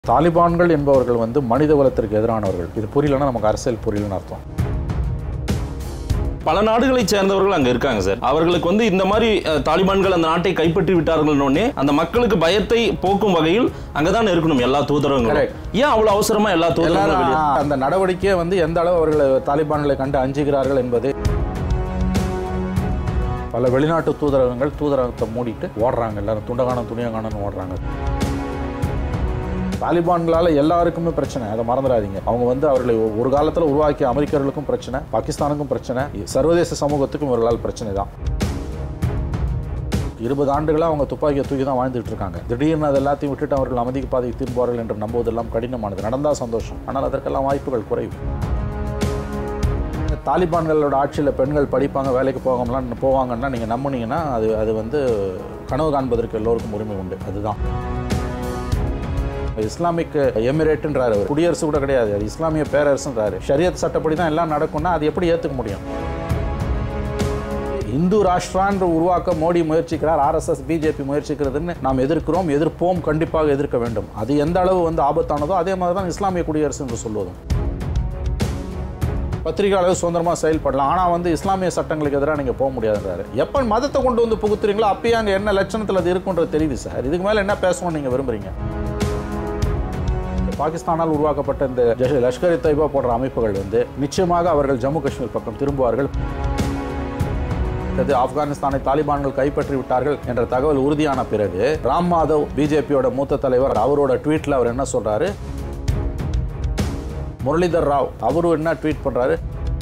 தாலிபான்கள் என்பவர்கள் வந்து மனித குலத்திற்கு எதிரானவர்கள் இது புரியலன்னா நமக்கு அரசியல் புரியலன்னு அர்த்தம் பல நாடுகளைச் சேர்ந்தவர்கள் அங்க இருக்காங்க சார் அவர்களுக்கு வந்து இந்த மாதிரி அஹ், தாலிபான்கள் அந்த நாட்டை கைப்பற்றி விட்டார்கள்னே அந்த மக்களுக்கு பயத்தை போக்கும் வகையில் அங்கதான் இருக்கணும் எல்லா தூதரங்களும் Correct. ஏன் அவ்வளவு அவசரமா எல்லா தூதரங்களும் எல்லாரும் வெளியே அந்த நடவடிக்கையை வந்து எந்த அளவு அவர்கள் தாலிபான்களை கண்டு அஞ்சுகிறார்கள் என்பது பல வெளிநாட்டு தூதரகங்கள் தூதரகத்தை மூடிட்டு ஓடுறாங்க எல்லாரும் துண்டகானம் துணியகானன்னு ஓடுறாங்க தாலிபான்களால எல்லாருக்குமே பிரச்சனை அதை மறந்துடாதீங்க அவங்க வந்து அவர்களை ஒ- ஒரு காலத்துல உருவாக்கிய அமெரிக்கர்களுக்கும் பிரச்சனை பாகிஸ்தானுக்கும் பிரச்சனை சர்வதேச சமூகத்துக்கும் இவர்களால் பிரச்சனை தான் இருபது ஆண்டுகளா அவங்க துப்பாக்கியை தூக்கி தான் வாழ்ந்துட்டு இருக்காங்க திடீர்னு அது எல்லாத்தையும் விட்டுட்டு அவர்கள் அமைதிக்கு பாதைக்கு திரும்புவார்கள் என்று நம்புவதெல்லாம் கடினமானது நடந்தா சந்தோஷம் ஆனால் அதற்கெல்லாம் வாய்ப்புகள் குறைவு தாலிபான்களோட ஆட்சியில் பெண்கள் படிப்பாங்க வேலைக்கு போகலாம் போவாங்கன்னா நீங்கள் நம்புனீங்கன்னா அது அது வந்து கனவு காண்பதற்கு எல்லோருக்கும் உரிமை உண்டு அதுதான் இஸ்லாமிக் எமிரேட்டுன்றாரு அவர் குடியரசு கூட கிடையாது அது இஸ்லாமிய பேரரசுன்றாரு ஷரியத் சட்டப்படி தான் எல்லாம் நடக்கும்னா அது எப்படி ஏற்றுக்க முடியும் இந்து ராஷ்டிரான்ற உருவாக்க மோடி முயற்சிக்கிறார் ஆர்எஸ்எஸ் பிஜேபி முயற்சிக்கிறதுன்னு நாம் எதிர்க்கிறோம் எதிர்ப்போம் கண்டிப்பாக எதிர்க்க வேண்டும் அது எந்த அளவு வந்து ஆபத்தானதோ அதே மாதிரி தான் இஸ்லாமிய குடியரசு என்று சொல்வதும் பத்திரிகையாளர் சுதந்திரமாக செயல்படலாம் ஆனால் வந்து இஸ்லாமிய சட்டங்களுக்கு எதிராக நீங்கள் போக முடியாதுன்றாரு எப்போ மதத்தை கொண்டு வந்து புகுத்துறீங்களோ அப்பயே அங்கே என்ன லட்சணத்தில் அது இருக்குன்றது தெரியுது சார் இதுக்கு மேலே என்ன பேசணும்னு நீங்கள் விரும்புறீங்க பாகிஸ்தானால் உருவாக்கப்பட்ட இந்த ஜஷ்- லஷ்கர் இ தொய்பா போன்ற அமைப்புகள் வந்து நிச்சயமாக அவர்கள் ஜம்மு காஷ்மீர் பக்கம் திரும்புவார்கள் அது ஆப்கானிஸ்தானை தாலிபான்கள் கைப்பற்றி விட்டார்கள் என்ற தகவல் உறுதியான பிறகு ராம் மாதவ் பிஜேபியோட மூத்த தலைவர் அவரோட ட்வீட்ல அவர் என்ன சொல்றாரு முரளிதர் ராவ் அவரும் என்ன ட்வீட் பண்றாரு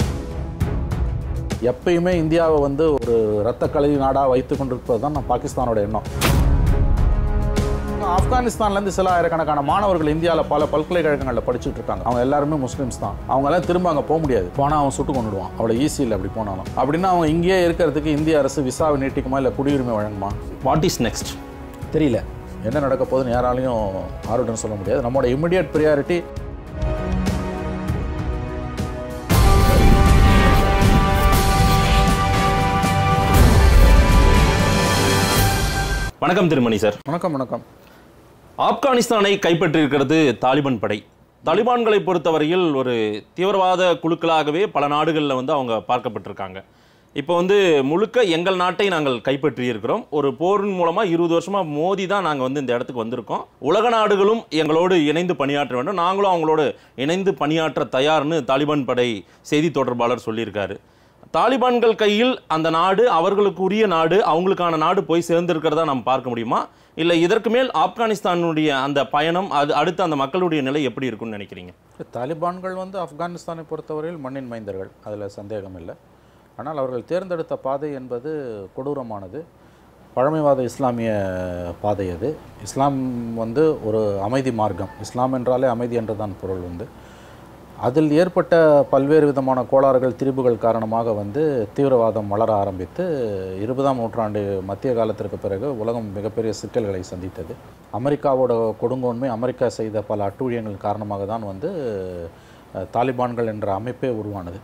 எப்பயுமே இந்தியாவை வந்து ஒரு இரத்த கலரி நாடா வைத்துக் கொண்டிருப்பது தான் நம்ம பாகிஸ்தானோட எண்ணம் ஆப்கானிஸ்தான்லேருந்து சில ஆயிரக்கணக்கான மாணவர்கள் இந்தியாவில் பல பல்கலைக்கழகங்களில் படிச்சுட்டு இருக்காங்க அவங்க எல்லாருமே முஸ்லீம்ஸ் தான் அவங்க எல்லாம் திரும்ப அங்கே போக முடியாது போனால் அவன் சுட்டு கொண்டுடுவான் அவ்வளோ ஈஸி இல்லை அப்படி போனாலும் அப்படின்னா அவங்க இங்கேயே இருக்கிறதுக்கு இந்திய அரசு விசாவை நீட்டிக்குமா இல்லை குடியுரிமை வழங்குமா வாட் இஸ் நெக்ஸ்ட் தெரியல என்ன நடக்க போகுதுன்னு யாராலையும் ஆர்வடன் சொல்ல முடியாது நம்மளோட இமிடியட் ப்ரியாரிட்டி வணக்கம் திருமணி சார் வணக்கம் வணக்கம் ஆப்கானிஸ்தானை கைப்பற்றியிருக்கிறது தாலிபான் படை தாலிபான்களை பொறுத்தவரையில் ஒரு தீவிரவாத குழுக்களாகவே பல நாடுகளில் வந்து அவங்க பார்க்கப்பட்டிருக்காங்க இப்போ வந்து முழுக்க எங்கள் நாட்டை நாங்கள் கைப்பற்றி இருக்கிறோம் ஒரு போரின் மூலமாக இருபது வருஷமாக மோதி தான் நாங்கள் வந்து இந்த இடத்துக்கு வந்திருக்கோம் உலக நாடுகளும் எங்களோடு இணைந்து பணியாற்ற வேண்டும் நாங்களும் அவங்களோடு இணைந்து பணியாற்ற தயார்னு தாலிபான் படை செய்தி தொடர்பாளர் சொல்லியிருக்காரு தாலிபான்கள் கையில் அந்த நாடு அவர்களுக்குரிய நாடு அவங்களுக்கான நாடு போய் சேர்ந்திருக்கிறதா நாம் பார்க்க முடியுமா இல்லை இதற்கு மேல் ஆப்கானிஸ்தானுடைய அந்த பயணம் அது அடுத்து அந்த மக்களுடைய நிலை எப்படி இருக்கும்னு நினைக்கிறீங்க தாலிபான்கள் வந்து ஆப்கானிஸ்தானை பொறுத்தவரையில் மண்ணின் மைந்தர்கள் அதில் சந்தேகம் இல்லை ஆனால் அவர்கள் தேர்ந்தெடுத்த பாதை என்பது கொடூரமானது பழமைவாத இஸ்லாமிய பாதை அது இஸ்லாம் வந்து ஒரு அமைதி மார்க்கம் இஸ்லாம் என்றாலே அமைதி என்றுதான் பொருள் உண்டு அதில் ஏற்பட்ட பல்வேறு விதமான கோளாறுகள் திரிபுகள் காரணமாக வந்து தீவிரவாதம் வளர ஆரம்பித்து இருபதாம் நூற்றாண்டு மத்திய காலத்திற்கு பிறகு உலகம் மிகப்பெரிய சிக்கல்களை சந்தித்தது அமெரிக்காவோட கொடுங்கோன்மை அமெரிக்கா செய்த பல அட்டூழியங்கள் காரணமாக தான் வந்து அஹ், தாலிபான்கள் என்ற அமைப்பே உருவானது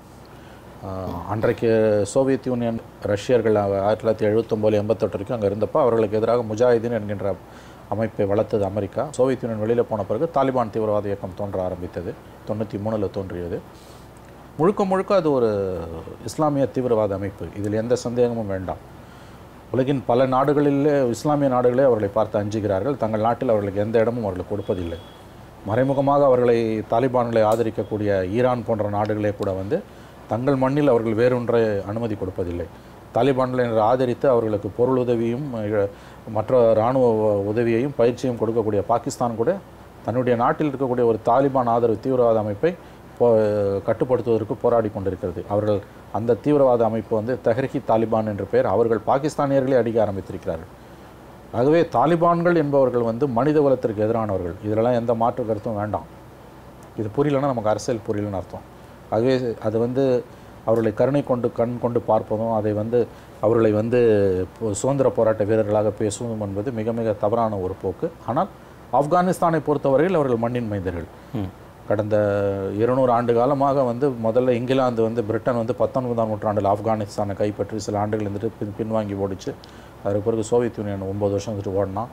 அஹ், அன்றைக்கு சோவியத் யூனியன் ரஷ்யர்கள் அவ- ஆயிரத்தி தொள்ளாயிரத்தி எழுபத்தொம்போது எண்பத்தெட்டு வரைக்கும் அங்கே இருந்தப்போ அவர்களுக்கு எதிராக முஜாஹிதீன் என்கின்ற அமைப்பை வளர்த்தது அமெரிக்கா சோவியத் யூனியன் வெளியில் போன பிறகு தாலிபான் தீவிரவாத இயக்கம் தோன்ற ஆரம்பித்தது தொண்ணூற்றி மூணில் தோன்றியது முழுக்க முழுக்க அது ஒரு இஸ்லாமிய தீவிரவாத அமைப்பு இதில் எந்த சந்தேகமும் வேண்டாம் உலகின் பல நாடுகளிலே இஸ்லாமிய நாடுகளே அவர்களை பார்த்து அஞ்சுகிறார்கள் தங்கள் நாட்டில் அவர்களுக்கு எந்த இடமும் அவர்களுக்கு கொடுப்பதில்லை மறைமுகமாக அவர்களை தாலிபான்களை ஆதரிக்கக்கூடிய ஈரான் போன்ற நாடுகளே கூட வந்து தங்கள் மண்ணில் அவர்கள் வேறொன்றை அனுமதி கொடுப்பதில்லை தாலிபான்களை என்று ஆதரித்து அவர்களுக்கு பொருள் உதவியும் இழ- மற்ற இராணுவ உ- உதவியையும் பயிற்சியும் கொடுக்கக்கூடிய பாகிஸ்தான் கூட தன்னுடைய நாட்டில் இருக்கக்கூடிய ஒரு தாலிபான் ஆதரவு தீவிரவாத அமைப்பை போ கட்டுப்படுத்துவதற்கு போராடி கொண்டிருக்கிறது அவர்கள் அந்த தீவிரவாத அமைப்பு வந்து தெஹ்ரிகி தாலிபான் என்ற பெயர் அவர்கள் பாகிஸ்தானியர்களே அடிக்க ஆரம்பித்திருக்கிறார்கள் ஆகவே தாலிபான்கள் என்பவர்கள் வந்து மனித குலத்திற்கு எதிரானவர்கள் இதிலெல்லாம் எந்த மாற்று கருத்தும் வேண்டாம் இது புரியலன்னா நமக்கு அரசியல் புரியலன்னு அர்த்தம் ஆகவே அது வந்து அவர்களை கருணை கொண்டு கண் கொண்டு பார்ப்பதும் அதை வந்து அவர்களை வந்து போ- சுதந்திர போராட்ட வீரர்களாக பேசுவதும் என்பது மிக மிக தவறான ஒரு போக்கு ஆனால் ஆப்கானிஸ்தானை பொறுத்தவரையில் அவர்கள் மண்ணின் மைந்தர்கள் கடந்த இருநூறு ஆண்டு காலமாக வந்து முதல்ல இங்கிலாந்து வந்து பிரிட்டன் வந்து பத்தொன்பதாம் நூற்றாண்டில் ஆப்கானிஸ்தானை கைப்பற்றி சில ஆண்டுகள் இருந்துட்டு பின் பின்வாங்கி ஓடிச்சு அதுக்கு பிறகு சோவியத் யூனியன் ஒம்பது வருஷம் வந்துட்டு ஓடினான்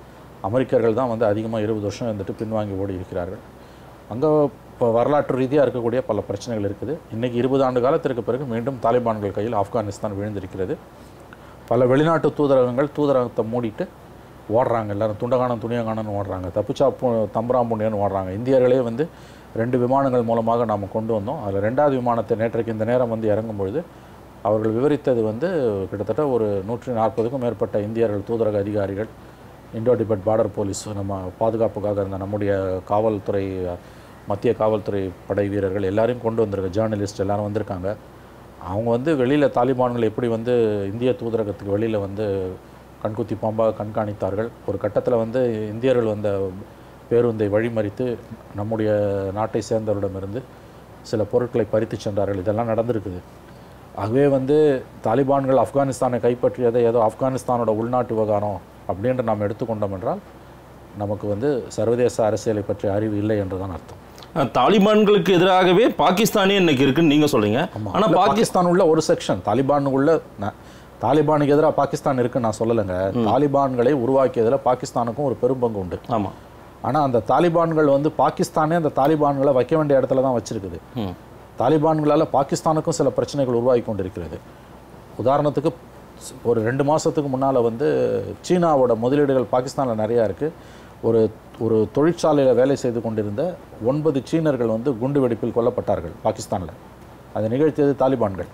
அமெரிக்கர்கள் தான் வந்து அதிகமாக இருபது வருஷம் இருந்துட்டு பின்வாங்கி ஓடி இருக்கிறார்கள் அங்கே இப்போ வரலாற்று ரீதியாக இருக்கக்கூடிய பல பிரச்சனைகள் இருக்குது இன்றைக்கி இருபது ஆண்டு காலத்திற்கு பிறகு மீண்டும் தாலிபான்கள் கையில் ஆப்கானிஸ்தான் விழுந்திருக்கிறது பல வெளிநாட்டு தூதரகங்கள் தூதரகத்தை மூடிட்டு ஓடுறாங்க எல்லாரும் துண்டகானம் துணியகானன்னு ஓடுறாங்க தப்புச்சா பூ தம்பராம்புண்ணியன்னு ஓடுறாங்க இந்தியர்களே வந்து ரெண்டு விமானங்கள் மூலமாக நாம் கொண்டு வந்தோம் அதில் ரெண்டாவது விமானத்தை நேற்றைக்கு இந்த நேரம் வந்து இறங்கும் பொழுது அவர்கள் விவரித்தது வந்து கிட்டத்தட்ட ஒரு நூற்றி நாற்பதுக்கும் மேற்பட்ட இந்தியர்கள் தூதரக அதிகாரிகள் இண்டோ டிபெட் பார்டர் போலீஸ் நம்ம பாதுகாப்புக்காக இருந்த நம்முடைய காவல்துறை மத்திய காவல்துறை படை வீரர்கள் எல்லாரையும் கொண்டு வந்திருக்க ஜேர்னலிஸ்ட் எல்லாரும் வந்திருக்காங்க அவங்க வந்து வெளியில் தாலிபான்கள் எப்படி வந்து இந்திய தூதரகத்துக்கு வெளியில் வந்து கண்குத்தி பாம்பாக கண்காணித்தார்கள் ஒரு கட்டத்தில் வந்து இந்தியர்கள் வந்த பேருந்தை வழிமறித்து நம்முடைய நாட்டை சேர்ந்தவரிடமிருந்து சில பொருட்களை பறித்து சென்றார்கள் இதெல்லாம் நடந்திருக்குது ஆகவே வந்து தாலிபான்கள் ஆப்கானிஸ்தானை கைப்பற்றியதை ஏதோ ஆப்கானிஸ்தானோட உள்நாட்டு விவகாரம் அப்படின்று நாம் எடுத்துக்கொண்டோம் என்றால் நமக்கு வந்து சர்வதேச அரசியலை பற்றிய அறிவு இல்லை என்று தான் அர்த்தம் அஹ், தாலிபான்களுக்கு எதிராகவே பாகிஸ்தானே இன்னைக்கு இருக்குன்னு நீங்க சொல்றீங்க ஆனா இல்ல, பாகிஸ்தான் பாகிஸ்தான் உள்ள ஒரு செக்ஷன் தாலிபான் உள்ள ந- தாலிபானுக்கு எதிராக பாகிஸ்தான் இருக்குன்னு நான் சொல்லலைங்க தாலிபான்களை உருவாக்கியதுல பாகிஸ்தானுக்கும் ஒரு பெரும்பங்கு உண்டு ஆமா ஆனா அந்த தாலிபான்கள் வந்து பாகிஸ்தானே அந்த தாலிபான்களை வைக்க வேண்டிய இடத்துல தான் வச்சிருக்குது ம். தாலிபான்களால பாகிஸ்தானுக்கும் சில பிரச்சனைகள் உருவாகி கொண்டிருக்கிறது உதாரணத்துக்கு ஸ்- ஒரு ரெண்டு மாசத்துக்கு முன்னால வந்து சீனாவோட முதலீடுகள் பாகிஸ்தான்ல நிறையா இருக்கு ஒரு ஒரு தொழிற்சாலையில் வேலை செய்து கொண்டிருந்த ஒன்பது சீனர்கள் வந்து குண்டு வெடிப்பில் கொல்லப்பட்டார்கள் பாகிஸ்தான்ல அதை நிகழ்த்தியது தாலிபான்கள்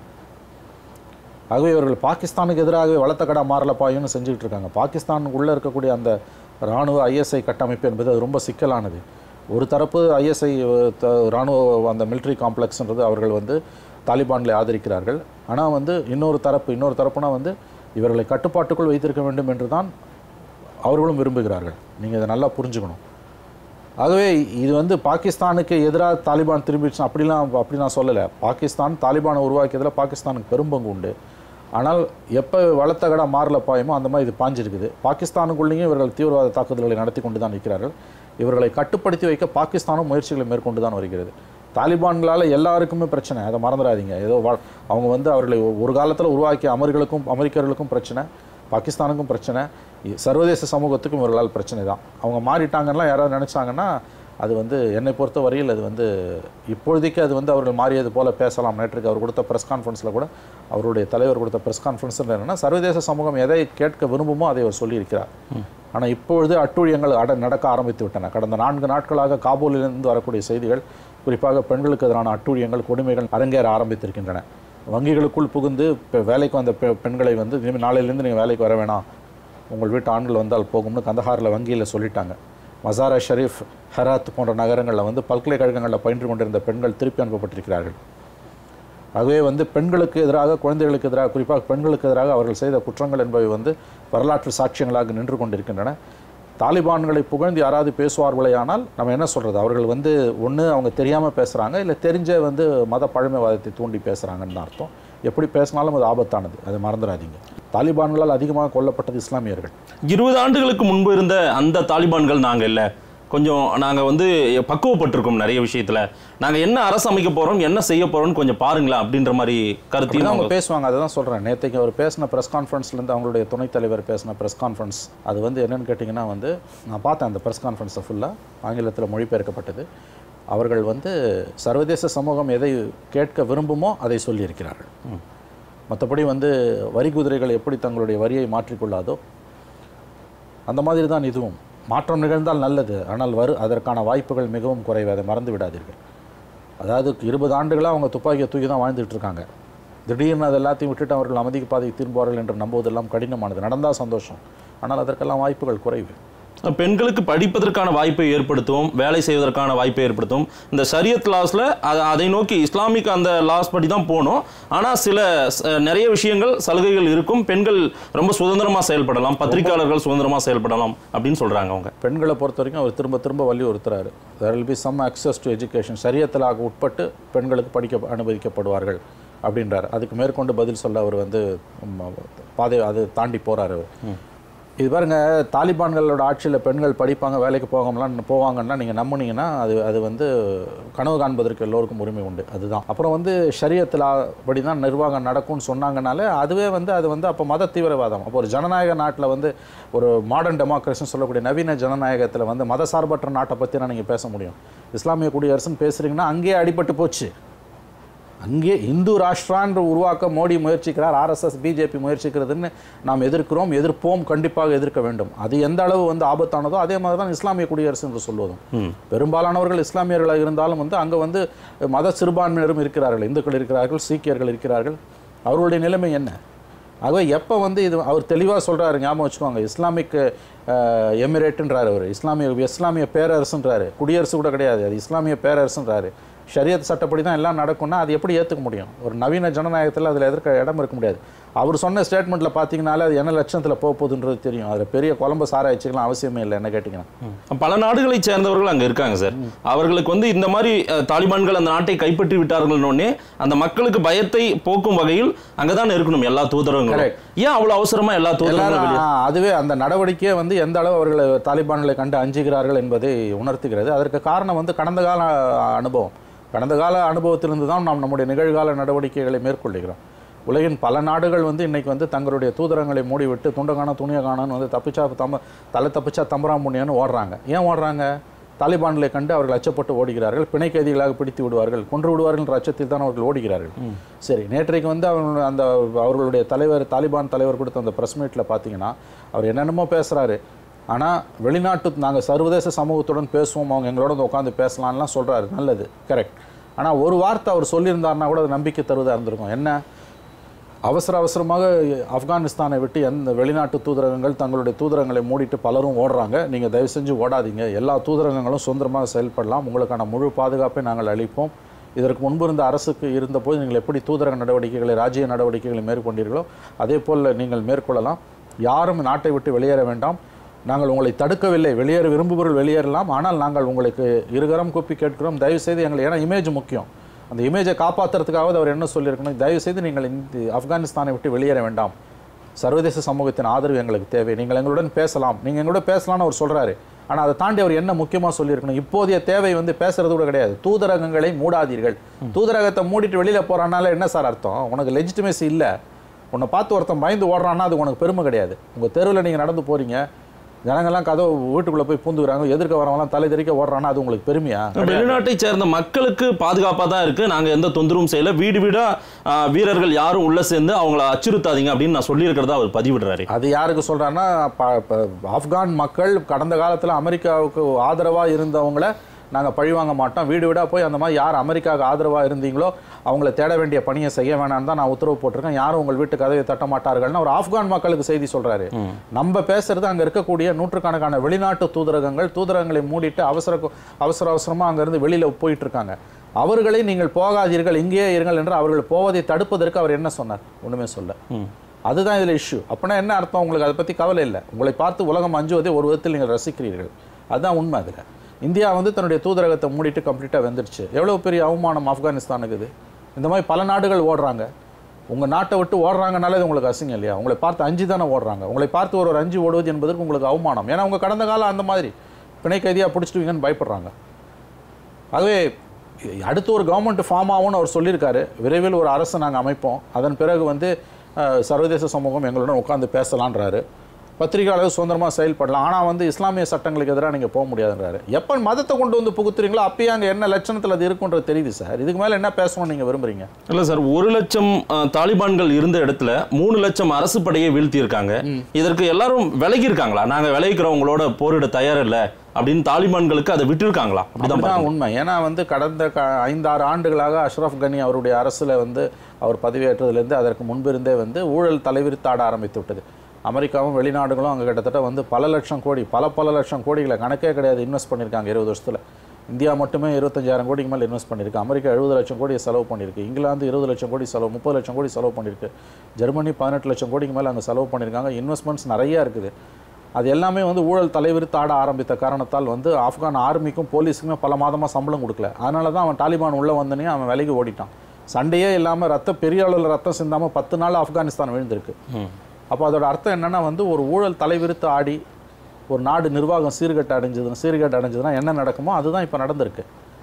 ஆகவே இவர்கள் பாகிஸ்தானுக்கு எதிராகவே வளர்த்த கடா மாறல பாயும்னு செஞ்சுக்கிட்டு இருக்காங்க பாகிஸ்தானுக்குள்ளே இருக்கக்கூடிய அந்த இராணுவ ஐஎஸ்ஐ கட்டமைப்பு என்பது அது ரொம்ப சிக்கலானது ஒரு தரப்பு ஐஎஸ்ஐ இராணுவ அந்த மிலிட்ரி காம்ப்ளெக்ஸ்ன்றது அவர்கள் வந்து தாலிபான்களை ஆதரிக்கிறார்கள் ஆனால் வந்து இன்னொரு தரப்பு இன்னொரு தரப்புனா வந்து இவர்களை கட்டுப்பாட்டுக்குள் வைத்திருக்க வேண்டும் என்று தான் அவர்களும் விரும்புகிறார்கள் நீங்கள் இதை நல்லா புரிஞ்சுக்கணும் ஆகவே இது வந்து பாகிஸ்தானுக்கு எதிராக தாலிபான் திரும்பிடுச்சு அப்படிலாம் அப்படி நான் சொல்லலை பாகிஸ்தான் தாலிபானை உருவாக்கியதில் பாகிஸ்தானுக்கு பெரும்பங்கு உண்டு ஆனால் எப்போ வளர்த்த கடா மாறல பாயுமோ அந்த மாதிரி இது பாஞ்சிருக்குது பாகிஸ்தானுக்குள்ளேயும் இவர்கள் தீவிரவாத தாக்குதல்களை நடத்தி கொண்டு தான் இருக்கிறார்கள் இவர்களை கட்டுப்படுத்தி வைக்க பாகிஸ்தானும் முயற்சிகளை மேற்கொண்டு தான் வருகிறது தாலிபான்களால் எல்லாருக்குமே பிரச்சனை அதை மறந்துடாதீங்க ஏதோ வா- அவங்க வந்து அவர்களை ஒ- ஒரு காலத்தில் உருவாக்கிய அமெரிக்கர்களுக்கும் அமெரிக்கர்களுக்கும் பிரச்சனை பாகிஸ்தானுக்கும் பிரச்சனை இ- சர்வதேச சமூகத்துக்கும் இவர்களால் பிரச்சனை தான் அவங்க மாறிட்டாங்கன்னா யாராவது நினச்சாங்கன்னா அது வந்து என்னை பொறுத்த வரையில் அது வந்து இப்பொழுதைக்கு அது வந்து அவர்கள் மாறியது போல பேசலாம் நேற்றுக்கு அவர் கொடுத்த ப்ரெஸ் கான்ஃபரன்ஸில் கூட அவருடைய தலைவர் கொடுத்த ப்ரெஸ் கான்ஃபரன்ஸ் என்னன்னா சர்வதேச சமூகம் எதை கேட்க விரும்புமோ அதை அவர் சொல்லியிருக்கிறார் ஆனால் இப்பொழுது அட்டூழியங்கள் அட நடக்க ஆரம்பித்து விட்டன கடந்த நான்கு நாட்களாக காபூலிலிருந்து வரக்கூடிய செய்திகள் குறிப்பாக பெண்களுக்கு எதிரான அட்டூழியங்கள் கொடுமைகள் அரங்கேற ஆரம்பித்திருக்கின்றன வங்கிகளுக்குள் புகுந்து இப்போ வேலைக்கு வந்த பெ- பெண்களை வந்து இனிமேல் நாளையிலேருந்து நீங்கள் வேலைக்கு வர வேணாம் உங்கள் வீட்டு ஆண்கள் வந்தால் போகும்னு கந்தஹாரில் வங்கியில் சொல்லிட்டாங்க மசாரா ஷரீஃப் ஹராத் போன்ற நகரங்களில் வந்து பல்கலைக்கழகங்களில் பயின்று கொண்டிருந்த பெண்கள் திருப்பி அனுப்பப்பட்டிருக்கிறார்கள் ஆகவே வந்து பெண்களுக்கு எதிராக குழந்தைகளுக்கு எதிராக குறிப்பாக பெண்களுக்கு எதிராக அவர்கள் செய்த குற்றங்கள் என்பவை வந்து வரலாற்று சாட்சியங்களாக நின்று கொண்டிருக்கின்றன தாலிபான்களை புகழ்ந்து யாராவது பேசுவார்களே ஆனால் நம்ம என்ன சொல்கிறது அவர்கள் வந்து ஒன்று அவங்க தெரியாமல் பேசுகிறாங்க இல்லை தெரிஞ்சே வந்து மத பழமைவாதத்தை தூண்டி பேசுகிறாங்கன்னு அர்த்தம் எப்படி பேசினாலும் அது ஆபத்தானது அதை மறந்துடாதீங்க தாலிபான்களால் அதிகமாக கொல்லப்பட்டது இஸ்லாமியர்கள் இருபது ஆண்டுகளுக்கு முன்பு இருந்த அந்த தாலிபான்கள் நாங்க இல்ல கொஞ்சம் நாங்க வந்து பக்குவப்பட்டிருக்கோம் நிறைய விஷயத்துல நாங்க என்ன அரசு அமைக்க போறோம் என்ன செய்ய போறோம்னு கொஞ்சம் பாருங்களேன் அப்படின்ற மாதிரி கருத்தையும் அப்படிதான் அவங்க அவங்க பேசுவாங்க அதை தான் சொல்கிறேன் நேற்றுக்கு அவர் பேசின ப்ரெஸ் கான்ஃபரன்ஸ்லேருந்து அவங்களுடைய துணைத் தலைவர் பேசின ப்ரெஸ் கான்ஃபரன்ஸ் அது வந்து என்னன்னு கேட்டிங்கன்னா வந்து நான் பார்த்தேன் அந்த ப்ரெஸ் கான்ஃபரன்ஸை ஃபுல்லாக ஆங்கிலத்தில் மொழிபெயர்க்கப்பட்டது அவர்கள் வந்து சர்வதேச சமூகம் எதை கேட்க விரும்புமோ அதை சொல்லியிருக்கிறார்கள் மற்றபடி வந்து வரி குதிரைகள் எப்படி தங்களுடைய வரியை மாற்றிக்கொள்ளாதோ அந்த மாதிரி தான் இதுவும் மாற்றம் நிகழ்ந்தால் நல்லது ஆனால் வரு அதற்கான வாய்ப்புகள் மிகவும் குறைவு அதை மறந்து விடாதீர்கள் அதாவது இருபது ஆண்டுகளாக அவங்க துப்பாக்கியை தூக்கி தான் வாழ்ந்துட்டு இருக்காங்க திடீர்னு அது எல்லாத்தையும் விட்டுட்டு அவர்கள் அமைதிக்கு பாதைக்கு திரும்புவார்கள் என்று நம்புவதெல்லாம் கடினமானது நடந்தால் சந்தோஷம் ஆனால் அதற்கெல்லாம் வாய்ப்புகள் குறைவு பெண்களுக்கு படிப்பதற்கான வாய்ப்பை ஏற்படுத்துவோம் வேலை செய்வதற்கான வாய்ப்பை ஏற்படுத்தும் இந்த ஷரியத் லாஸ்ல அது அதை நோக்கி இஸ்லாமிக் அந்த லாஸ் படி தான் போகணும் ஆனா சில ச- நிறைய விஷயங்கள் சலுகைகள் இருக்கும் பெண்கள் ரொம்ப சுதந்திரமா செயல்படலாம் பத்திரிகையாளர்கள் சுதந்திரமா செயல்படலாம் அப்படின்னு சொல்றாங்க அவங்க பெண்களை பொறுத்த வரைக்கும் அவர் திரும்ப திரும்ப வலியுறுத்துறாரு there will be some access to education சரியத்திலாக உட்பட்டு பெண்களுக்கு படிக்க அனுமதிக்கப்படுவார்கள் அப்படின்றார் அதுக்கு மேற்கொண்டு பதில் சொல்ல அவர் வந்து ம், பாதை அது தாண்டி போறாரு அவர் இது பாருங்க தாலிபான்களோட ஆட்சியில் பெண்கள் படிப்பாங்க வேலைக்கு போகலாம் போவாங்கன்னா நீங்கள் நம்புனீங்கன்னா அது அது வந்து கனவு காண்பதற்கு எல்லோருக்கும் உரிமை உண்டு அதுதான் அப்புறம் வந்து ஷரியத்தில் படி தான் நிர்வாகம் நடக்கும்னு சொன்னாங்கனாலே அதுவே வந்து அது வந்து அப்போ மத தீவிரவாதம் அப்போ ஒரு ஜனநாயக நாட்டில் வந்து ஒரு மாடர்ன் டெமோக்ரஸின்னு சொல்லக்கூடிய நவீன ஜனநாயகத்தில் வந்து மதசார்பற்ற நாட்டை பற்றி நான் நீங்கள் பேச முடியும் இஸ்லாமிய குடியரசுன்னு பேசுகிறீங்கன்னா அங்கேயே அடிபட்டு போச்சு அங்கே இந்து ராஷ்டிரான்ற உருவாக்க மோடி முயற்சிக்கிறார் ஆர்எஸ்எஸ் பிஜேபி முயற்சிக்கிறதுன்னு நாம் எதிர்க்கிறோம் எதிர்ப்போம் கண்டிப்பாக எதிர்க்க வேண்டும் அது எந்த அளவு வந்து ஆபத்தானதோ அதே மாதிரி தான் இஸ்லாமிய குடியரசு என்று சொல்வதும் பெரும்பாலானவர்கள் இஸ்லாமியர்களாக இருந்தாலும் வந்து அங்கே வந்து மத சிறுபான்மையினரும் இருக்கிறார்கள் இந்துக்கள் இருக்கிறார்கள் சீக்கியர்கள் இருக்கிறார்கள் அவர்களுடைய நிலைமை என்ன ஆகவே எப்போ வந்து இது அவர் தெளிவாக சொல்கிறாரு ஞாபகம் வச்சுக்கோங்க இஸ்லாமிக் அஹ், எமிரேட்டுன்றாரு அவர் இஸ்லாமிய இஸ்லாமிய பேரரசுன்றாரு குடியரசு கூட கிடையாது அது இஸ்லாமிய பேரரசுன்றாரு ஷரியத் சட்டப்படி தான் எல்லாம் நடக்கும்னா அது எப்படி ஏற்றுக்க முடியும் ஒரு நவீன ஜனநாயகத்தில் அதில் எதிர்க்க இடம் இருக்க முடியாது அவர் சொன்ன ஸ்டேட்மெண்ட்டில் பார்த்தீங்கனாலே அது என்ன லட்சணத்தில் போக போகுதுன்றது தெரியும் அதில் பெரிய குழம்பு சாராய்ச்சிக்கலாம் அவசியமே இல்லை என்ன கேட்டிங்கன்னா பல நாடுகளை சேர்ந்தவர்கள் அங்க இருக்காங்க சார் அவர்களுக்கு வந்து இந்த மாதிரி அஹ், தாலிபான்கள் அந்த நாட்டை கைப்பற்றி விட்டார்கள்னோடனே அந்த மக்களுக்கு பயத்தை போக்கும் வகையில் அங்கதான் இருக்கணும் எல்லா தூதரங்களும் Correct. ஏன் அவ்வளவு அவசரமா எல்லா தூதரங்களும் எல்லாரும் வெளியே- ஆ, அதுவே அந்த நடவடிக்கையே வந்து எந்த அளவு அவர்கள் தாலிபான்களை கண்டு அஞ்சுகிறார்கள் என்பதை உணர்த்துகிறது அதற்கு காரணம் வந்து கடந்த கால அனுபவம் கடந்த கால அனுபவத்திலிருந்து தான் நாம் நம்முடைய நிகழ்கால நடவடிக்கைகளை மேற்கொள்கிறோம் உலகின் பல நாடுகள் வந்து இன்னைக்கு வந்து தங்களுடைய தூதரங்களை மூடிவிட்டு துண்டகான துணிய காணான்னு வந்து தப்பிச்சா தம்ப தலை தப்பிச்சா தம்பராம் முன்னியான்னு ஓடுறாங்க ஏன் ஓடுறாங்க தாலிபான்களை கண்டு அவர்கள் அச்சப்பட்டு ஓடுகிறார்கள் பிணை கைதிகளாக பிடித்து விடுவார்கள் கொன்று விடுவார்கள் என்ற அச்சத்தில் தான் அவர்கள் ஓடுகிறார்கள் சரி நேற்றைக்கு வந்து அவங்க அந்த அவர்களுடைய தலைவர் தாலிபான் தலைவர் கொடுத்த அந்த பிரஸ் மீட்டில் பார்த்தீங்கன்னா அவர் என்னென்னமோ பேசுகிறாரு ஆனால் வெளிநாட்டு நாங்கள் சர்வதேச சமூகத்துடன் பேசுவோம் அவங்க எங்களோட வந்து உட்காந்து பேசலாம்லாம் சொல்கிறாரு நல்லது கரெக்ட் ஆனால் ஒரு வார்த்தை அவர் சொல்லியிருந்தாருன்னா கூட அது நம்பிக்கை தருவதாக இருந்திருக்கும் என்ன அவசர அவசரமாக ஆப்கானிஸ்தானை விட்டு எந்த வெளிநாட்டு தூதரகங்கள் தங்களுடைய தூதரங்களை மூடிட்டு பலரும் ஓடுறாங்க நீங்கள் தயவு செஞ்சு ஓடாதீங்க எல்லா தூதரகங்களும் சுதந்திரமாக செயல்படலாம் உங்களுக்கான முழு பாதுகாப்பை நாங்கள் அளிப்போம் இதற்கு முன்பு இருந்த அரசுக்கு இருந்தபோது நீங்கள் எப்படி தூதரக நடவடிக்கைகளை ராஜ்ய நடவடிக்கைகளை மேற்கொண்டீர்களோ அதே போல் நீங்கள் மேற்கொள்ளலாம் யாரும் நாட்டை விட்டு வெளியேற வேண்டாம் நாங்கள் உங்களை தடுக்கவில்லை வெளியேற விரும்புபவர்கள் வெளியேறலாம் ஆனால் நாங்கள் உங்களுக்கு இருகரம் கூப்பி கேட்கிறோம் தயவு செய்து எங்களை ஏன்னா இமேஜ் முக்கியம் அந்த இமேஜை காப்பாற்றுறதுக்காவது அவர் என்ன சொல்லியிருக்கணும் தயவு செய்து நீங்கள் இந்த ஆப்கானிஸ்தானை விட்டு வெளியேற வேண்டாம் சர்வதேச சமூகத்தின் ஆதரவு எங்களுக்கு தேவை நீங்கள் எங்களுடன் பேசலாம் நீங்கள் எங்களோட பேசலாம்னு அவர் சொல்றாரு ஆனால் அதை தாண்டி அவர் என்ன முக்கியமாக சொல்லியிருக்கணும் இப்போதைய தேவை வந்து பேசுறது கூட கிடையாது தூதரகங்களை மூடாதீர்கள் தூதரகத்தை மூடிட்டு வெளியில போறானால என்ன சார் அர்த்தம் உனக்கு லெஜிட்டிமேசி இல்லை உன்னை பார்த்து ஒருத்தன் பயந்து ஓடுறான்னா அது உனக்கு பெருமை கிடையாது உங்கள் தெருவில் நீங்கள் நடந்து போறீங்க ஜனங்கள்லாம் கதவு வீட்டுக்குள்ளே போய் பூந்துக்கிறாங்க எதிர்க்க வரவங்களாம் தலை தெறிக்க ஓடுறான்னா அது உங்களுக்கு பெருமையா வெளிநாட்டை சேர்ந்த மக்களுக்கு பாதுகாப்பா தான் இருக்கு நாங்க எந்த தொந்தரவும் செய்யல வீடு வீடா ஆ, வீரர்கள் யாரும் உள்ள சேர்ந்து அவங்கள அச்சுறுத்தாதீங்க அப்படின்னு நான் சொல்லியிருக்கிறதா அவர் பதிவிடுறாரு அது யாருக்கு சொல்றாருன்னா ப- ப- ஆப்கான் மக்கள் கடந்த காலத்தில் அமெரிக்காவுக்கு ஆதரவாக இருந்தவங்கள நாங்கள் பழிவாங்க மாட்டோம் வீடு வீடாக போய் அந்த மாதிரி யார் அமெரிக்காவுக்கு ஆதரவாக இருந்தீங்களோ அவங்கள தேட வேண்டிய பணியை செய்ய வேணாம்னு தான் நான் உத்தரவு போட்டிருக்கேன் யாரும் உங்கள் வீட்டு கதவை தட்ட மாட்டார்கள்னு ஒரு ஆப்கான் மக்களுக்கு செய்தி சொல்றாரு நம்ம பேசுறது அங்கே இருக்கக்கூடிய நூற்றுக்கணக்கான வெளிநாட்டு தூதரகங்கள் தூதரகங்களை மூடிட்டு அவசர அவசர அவசரமாக அங்கேருந்து வெளியில் போயிட்டு இருக்காங்க அவர்களை நீங்கள் போகாதீர்கள் இங்கேயே இருங்கள் என்று அவர்கள் போவதை தடுப்பதற்கு அவர் என்ன சொன்னார் ஒன்றுமே சொல்ல அதுதான் இதில் இஷ்யூ அப்படின்னா என்ன அர்த்தம் உங்களுக்கு அதை பற்றி கவலை இல்லை உங்களை பார்த்து உலகம் அஞ்சுவதை ஒரு விதத்தில் நீங்கள் ரசிக்கிறீர்கள் அதுதான் உண்மை அதில் இந்தியா வந்து தன்னுடைய தூதரகத்தை மூடிட்டு கம்ப்ளீட்டாக வெந்துருச்சு எவ்வளோ பெரிய அவமானம் ஆப்கானிஸ்தானுக்கு இது இந்த மாதிரி பல நாடுகள் ஓடுறாங்க உங்கள் நாட்டை விட்டு ஓடுறாங்கனாலே இது உங்களுக்கு அசிங்கம் இல்லையா உங்களை பார்த்து அஞ்சு தானே ஓடுறாங்க உங்களை பார்த்து ஒரு ஒரு அஞ்சு ஓடுவது என்பதற்கு உங்களுக்கு அவமானம் ஏன்னா உங்கள் கடந்த காலம் அந்த மாதிரி பிணை கைதியாக பிடிச்சிட்டுவீங்கன்னு பயப்படுறாங்க ஆகவே அடுத்து ஒரு கவர்மெண்ட் ஃபார்ம் ஆகும்னு அவர் சொல்லியிருக்காரு விரைவில் ஒரு அரசை நாங்கள் அமைப்போம் அதன் பிறகு வந்து அஹ், சர்வதேச சமூகம் எங்களுடன் உட்காந்து பேசலான்றாரு பத்திரிகையாளர் சுதந்திரமாக செயல்படலாம் ஆனால் வந்து இஸ்லாமிய சட்டங்களுக்கு எதிராக நீங்கள் போக முடியாதுன்றாரு எப்போ மதத்தை கொண்டு வந்து புகுத்துறீங்களோ அப்பயே அங்கே என்ன லட்சணத்தில் அது இருக்குன்றது தெரியுது சார் இதுக்கு மேலே என்ன பேசணும்னு நீங்கள் விரும்புறீங்க இல்ல சார் ஒரு லட்சம் ஆ, தாலிபான்கள் இருந்த இடத்துல மூணு லட்சம் அரசு படையை வீழ்த்தி இருக்காங்க இதற்கு எல்லாரும் விலகி இருக்காங்களா நாங்க விளைவிக்கிறவங்களோட போரிட தயார் இல்ல அப்படின்னு தாலிபான்களுக்கு அதை விட்டுருக்காங்களா அப்படிதான் அதுதான் உண்மை ஏன்னா வந்து கடந்த க ஐந்தாறு ஆண்டுகளாக அஷ்ரஃப் கனி அவருடைய அரசில் வந்து அவர் பதவியேற்றதுலேருந்து அதற்கு முன்பிருந்தே வந்து ஊழல் தலைவிரித்தாட ஆரம்பித்து விட்டது அமெரிக்காவும் வெளிநாடுகளும் அங்கே கிட்டத்தட்ட வந்து பல லட்சம் கோடி பல பல லட்சம் கோடிகளை கணக்கே கிடையாது இன்வெஸ்ட் பண்ணியிருக்காங்க இருபது வருஷத்தில் இந்தியா மட்டுமே இருபத்தஞ்சாயிரம் கோடிக்கு மேலே இன்வெஸ்ட் பண்ணியிருக்கு அமெரிக்கா எழுபது லட்சம் கோடி செலவு பண்ணியிருக்கு இங்கிலாந்து இருபது லட்சம் கோடி செலவு முப்பது லட்சம் கோடி செலவு பண்ணியிருக்கு ஜெர்மனி பதினெட்டு லட்சம் கோடிக்கு மேலே அங்கே செலவு பண்ணியிருக்காங்க இன்வெஸ்ட்மெண்ட்ஸ் நிறையா இருக்குது அது எல்லாமே வந்து ஊழல் தலைவிரித்து ஆட ஆரம்பித்த காரணத்தால் வந்து ஆப்கான் ஆர்மிக்கும் போலீஸுக்குமே பல மாதமாக சம்பளம் கொடுக்கல அதனால தான் அவன் தாலிபான் உள்ளே வந்தனே அவன் விலைக்கு ஓடிட்டான் சண்டையே இல்லாமல் ரத்தம் பெரிய அளவில் ரத்தம் சிந்தாமல் பத்து நாள் ஆப்கானிஸ்தான் விழுந்திருக்கு அப்போ அதோட அர்த்தம் என்னன்னா வந்து ஒரு ஊழல் தலைவிரித்து ஆடி ஒரு நாடு நிர்வாகம் சீர்கட்டு அடைஞ்சதுன்னா சீர்கேட்டு அடைஞ்சதுன்னா என்ன நடக்குமோ அதுதான் இப்போ நடந்திருக்கு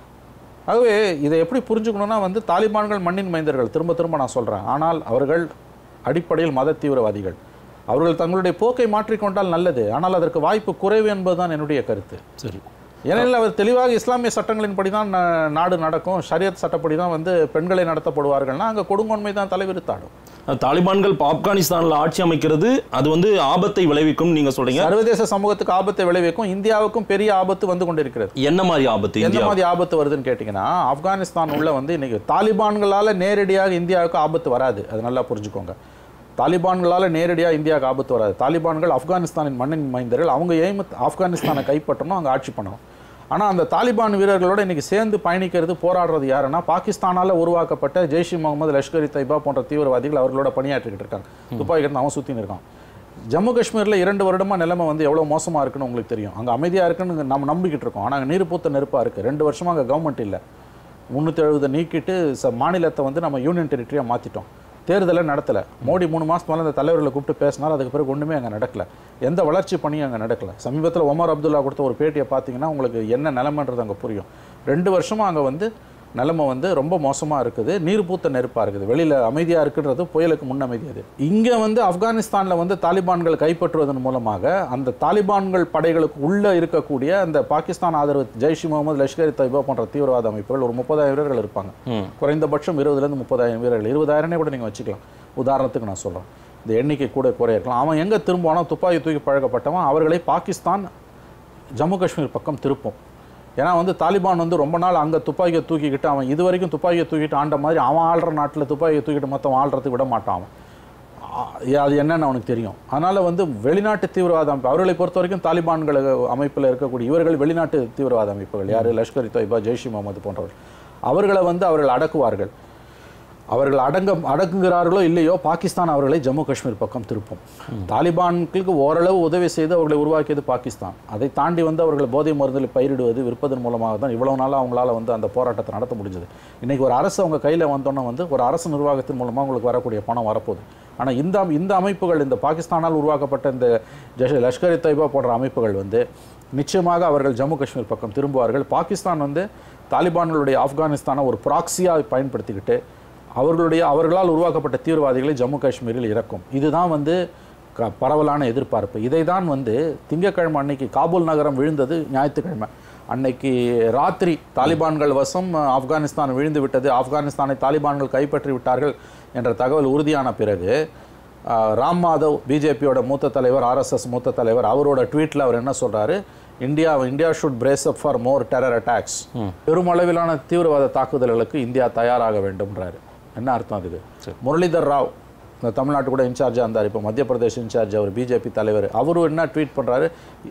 ஆகவே இதை எப்படி புரிஞ்சுக்கணும்னா வந்து தாலிபான்கள் மண்ணின் மைந்தர்கள் திரும்ப திரும்ப நான் சொல்கிறேன் ஆனால் அவர்கள் அடிப்படையில் மத தீவிரவாதிகள் அவர்கள் தங்களுடைய போக்கை மாற்றிக்கொண்டால் நல்லது ஆனால் அதற்கு வாய்ப்பு குறைவு என்பதுதான் என்னுடைய கருத்து சரி ஏனெனில் அவர் தெளிவாக இஸ்லாமிய சட்டங்களின்படி தான் நா- நாடு நடக்கும் ஷரியத் சட்டப்படி தான் வந்து பெண்களை நடத்தப்படுவார்கள்னா அங்கே கொடுங்கோன்மை தான் தலைவிரித்தாடும் தாலிபான்கள் இப்ப ஆப்கானிஸ்தான்ல ஆட்சி அமைக்கிறது அது வந்து ஆபத்தை விளைவிக்கும் நீங்க சொல்றீங்க சர்வதேச சமூகத்துக்கு ஆபத்தை விளைவிக்கும் இந்தியாவுக்கும் பெரிய ஆபத்து வந்து கொண்டிருக்கிறது என்ன மாதிரி ஆபத்து எந்த இந்தியா மாதிரி ஆபத்து வருதுன்னு கேட்டிங்கன்னா ஆப்கானிஸ்தான் உள்ள வந்து இன்னைக்கு தாலிபான்களால் நேரடியாக இந்தியாவுக்கு ஆபத்து வராது அது நல்லா புரிஞ்சுக்கோங்க தாலிபான்களால் நேரடியாக இந்தியாவுக்கு ஆபத்து வராது தாலிபான்கள் ஆப்கானிஸ்தானின் மண்ணின் மைந்தர்கள் அவங்க எய்ம் ஆப்கானிஸ்தானை கைப்பற்றணும் அங்கே ஆட்சி பண்ணணும் ஆனால் அந்த தாலிபான் வீரர்களோட இன்னைக்கு சேர்ந்து பயணிக்கிறது போராடுறது யாருன்னா பாகிஸ்தானால உருவாக்கப்பட்ட ஜெய்ஷ் இ முகமது லஷ்கர் இ தைபா போன்ற தீவிரவாதிகள் அவர்களோட பணியாற்றிக்கிட்டு இருக்காங்க துப்பாக்கி எடுத்து அவன் சுற்றின்னு இருக்கான் ஜம்மு காஷ்மீரில் இரண்டு வருடமா நிலைமை வந்து எவ்வளோ மோசமாக இருக்குன்னு உங்களுக்கு தெரியும் அங்கே அமைதியாக இருக்குன்னு நம்ம நம்பிக்கிட்டு இருக்கோம் ஆனால் அங்கே நீர் பூத்த நெருப்பாக இருக்குது ரெண்டு வருஷமா அங்கே கவர்மெண்ட் இல்லை முந்நூற்றி எழுபதை நீக்கிட்டு ச மாநிலத்தை வந்து நம்ம யூனியன் டெரிட்டரியாக மாற்றிட்டோம் தேர்தலை நடத்தலை மோடி மூணு மாதத்துக்கு மேலே அந்த தலைவர்களை கூப்பிட்டு பேசினார் அதுக்கு பிறகு ஒன்றுமே அங்கே நடக்கல எந்த வளர்ச்சி பணியும் அங்கே நடக்கல சமீபத்தில் ஒமர் அப்துல்லா கொடுத்த ஒரு பேட்டியை பார்த்தீங்கன்னா உங்களுக்கு என்ன நிலைமைன்றது அங்கே புரியும் ரெண்டு வருஷமா அங்கே வந்து நிலைமை வந்து ரொம்ப மோசமாக இருக்குது நீர் பூத்த நெருப்பாக இருக்குது வெளியில் அமைதியாக இருக்குன்றது புயலுக்கு முன் அமைதி அது இங்கே வந்து ஆப்கானிஸ்தானில் வந்து தாலிபான்கள் கைப்பற்றுவதன் மூலமாக அந்த தாலிபான்கள் படைகளுக்கு உள்ளே இருக்கக்கூடிய அந்த பாகிஸ்தான் ஆதரவு ஜெய்ஷ் இ முகமது லஷ்கர் இ தொய்பா போன்ற தீவிரவாத அமைப்புகள் ஒரு முப்பதாயிரம் வீரர்கள் இருப்பாங்க ம். குறைந்தபட்சம் இருபதுலேருந்து முப்பதாயிரம் வீரர்கள் இருபதாயிரனே கூட நீங்கள் வச்சுக்கலாம் உதாரணத்துக்கு நான் சொல்கிறேன் இந்த எண்ணிக்கை கூட குறைய இருக்கலாம் அவன் எங்கே திரும்புவானோ துப்பாக்கி தூக்கி பழக்கப்பட்டவன் அவர்களை பாகிஸ்தான் ஜம்மு காஷ்மீர் பக்கம் திருப்பும் ஏன்னா வந்து தாலிபான் வந்து ரொம்ப நாள் அங்கே துப்பாக்கியை தூக்கிக்கிட்டு அவன் இது வரைக்கும் துப்பாக்கியை தூக்கிட்டு ஆண்ட மாதிரி அவன் ஆள்ற நாட்டில் துப்பாக்கியை தூக்கிட்டு மொத்தம் ஆள்றதுக்கு விட மாட்டான் அவன் ஆ, அது என்னன்னு அவனுக்கு தெரியும் அதனால வந்து வெளிநாட்டு தீவிரவாத அமைப்பு அவர்களை பொறுத்த வரைக்கும் தாலிபான்கள் அமைப்பில் இருக்கக்கூடிய இவர்கள் வெளிநாட்டு தீவிரவாத அமைப்புகள் யார் லஷ்கர் இ தொய்பா ஜெய்ஷ் இ முகமது போன்றவர்கள் அவர்களை வந்து அவர்கள் அடக்குவார்கள் அவர்கள் அடங்க அடக்குகிறார்களோ இல்லையோ பாகிஸ்தான் அவர்களை ஜம்மு காஷ்மீர் பக்கம் திருப்பும் தாலிபான்களுக்கு ஓரளவு உதவி செய்து அவர்களை உருவாக்கியது பாகிஸ்தான் அதை தாண்டி வந்து அவர்கள் போதை மருந்தில் பயிரிடுவது விற்பதன் மூலமாக தான் இவ்வளவு நாளாக அவங்களால வந்து அந்த போராட்டத்தை நடத்த முடிஞ்சது இன்னைக்கு ஒரு அரசு அவங்க கையில் வந்தோன்னே வந்து ஒரு அரசு நிர்வாகத்தின் மூலமாக அவங்களுக்கு வரக்கூடிய பணம் வரப்போகுது ஆனால் இந்த அம்- இந்த அமைப்புகள் இந்த பாகிஸ்தானால் உருவாக்கப்பட்ட இந்த ஜஷ் லஷ்கர் இ தொய்பா போன்ற அமைப்புகள் வந்து நிச்சயமாக அவர்கள் ஜம்மு காஷ்மீர் பக்கம் திரும்புவார்கள் பாகிஸ்தான் வந்து தாலிபான்களுடைய ஆப்கானிஸ்தானை ஒரு ப்ராக்சியாக பயன்படுத்திக்கிட்டு அவர்களுடைய அவர்களால் உருவாக்கப்பட்ட தீவிரவாதிகளை ஜம்மு காஷ்மீரில் இறக்கும் இதுதான் வந்து க பரவலான எதிர்பார்ப்பு இதை தான் வந்து திங்கட்கிழமை அன்னைக்கு காபூல் நகரம் விழுந்தது ஞாயிற்றுக்கிழமை அன்னைக்கு ராத்திரி தாலிபான்கள் வசம் அஹ், ஆப்கானிஸ்தான் விழுந்து விட்டது ஆப்கானிஸ்தானை தாலிபான்கள் கைப்பற்றி விட்டார்கள் என்ற தகவல் உறுதியான பிறகு அஹ், ராம் மாதவ் பிஜேபியோட மூத்த தலைவர் ஆர்எஸ்எஸ் மூத்த தலைவர் அவரோட ட்வீட்டில் அவர் என்ன சொல்றாரு India India should brace up for more terror attacks பெருமளவிலான தீவிரவாத தாக்குதல்களுக்கு இந்தியா தயாராக வேண்டும்ன்றாரு என்ன அர்த்தம் அதுக்கு முரளிதர் ராவ் இந்த தமிழ்நாட்டு கூட இன்சார்ஜாக இருந்தார் இப்போ மத்திய பிரதேஷ் இன்சார்ஜ் அவர் பிஜேபி தலைவர் அவரும் என்ன ட்வீட் பண்ணுறாரு